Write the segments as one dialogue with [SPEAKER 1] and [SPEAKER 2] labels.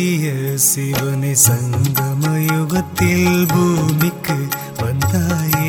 [SPEAKER 1] சத்திய சிவனை சங்கமயுகத்தில் பூமிக்கு வந்தாயே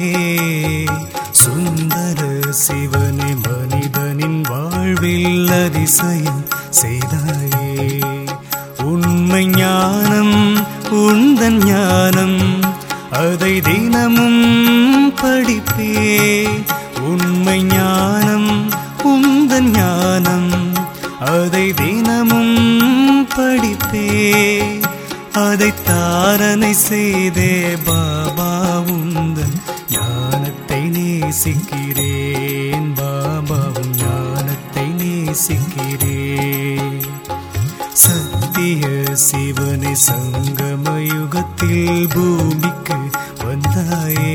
[SPEAKER 1] சுந்தர சிவனை மனிதனின் வாழ்வில் அதிசயம் செய்தாயே உண்மை ஞானம் உந்தன் ஞானம் அதை தினமும் படிப்பே உண்மை ஞானம் உந்தன் ஞானம் அதை தினமும் படிப்பே அதை தாரணை செய்தே பாபா உந்தன் ஞானத்தை நேசிக்கிறேன் பாபாவும் ஞானத்தை நேசிக்கிறேன் சத்திய சிவனை சங்கமயுகத்தில் பூமிக்கு வந்தாயே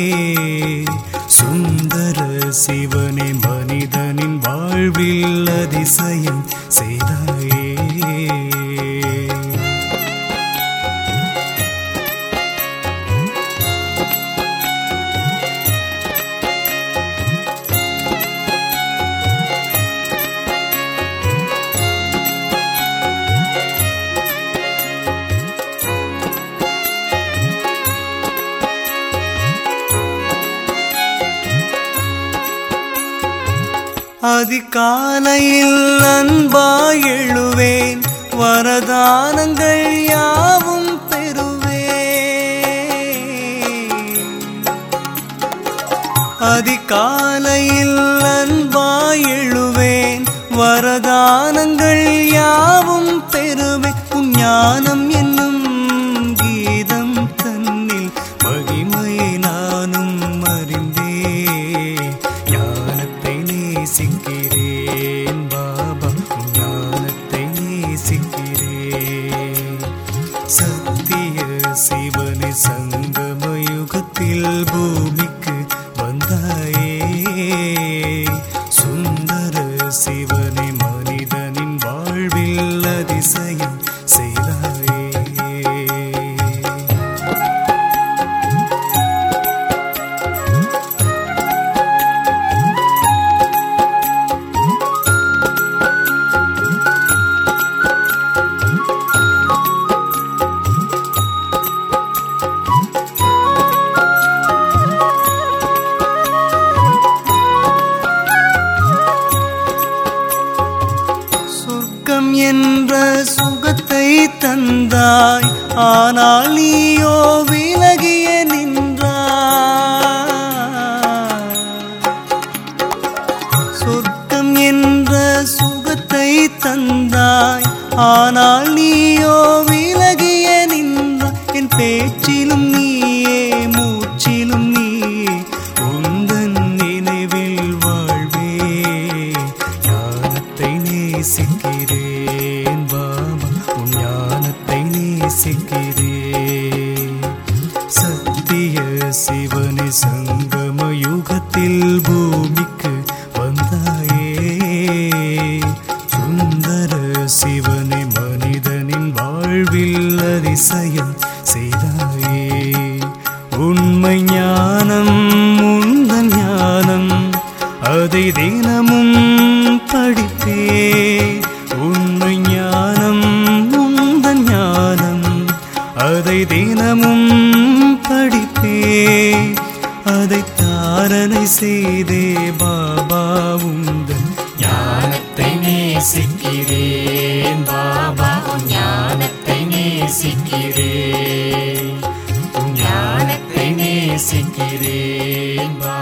[SPEAKER 1] சுந்தர சிவனை மனிதனின் வாழ்வில் அதிசயம் செய்தாயே அதிகாலையில் அன்பாய் எழுவேன் வரதானங்கள் யாவும் பெறுவேன் அதிகாலையில் அன்பாய் எழுவேன் வரதானங்கள் யாவும் பெறுவேன் உன் ஞானம் என்னும் கீதம் தன்னில் மகிமையை நானும் அறிந்தேன் ஞானத்தை நேசிக்கிறேன் பாபா உன் ஞானத்தை நேசிக்கிறேன் சத்திய சிவனை சங்கமயுகத்தில் பூமிக்கு வந்தாயே சுந்தர சிவனை மனிதனின் வாழ்வில் அதிசயம் செய்தாயே சொர்க்கம் என்ற சுகத்தை தந்தாய் ஆனால் நீயோ விலகிய நின்றாய் சொர்க்கம் என்ற சுகத்தை தந்தாய் ஆனால் நீயோ விலகிய நின்றாய் என் பேச்சிலும் நீயே மூச்சிலும் நீயே உந்தன் நினைவில் வாழ்வே ஞானத்தை நேசிக்கிறேன் பாபா உன் ஞானத்தை நேசிக்கிறேன் சத்திய சிவனை சங்கம யுகத்தில் பூமிக்கு வந்தாயே சுந்தர சிவனை மனிதனின் வாழ்வில் அதிசயம் செய்தாயே உண்மை ஞானம் உந்தன் ஞானம் அதை தினமும் படிப்பே உண்மை ஞானம் உந்தன் ஞானம் அதை தினமும் படிப்பே அதை தாரணை செய்தே பாபா உந்தன் ஞானத்தை நேசிக்கிறேன் பாபா உன் ஞானத்தை நேசிக்கிறேன் உன் ஞானத்தை நேசிக்கிறேன் பாபா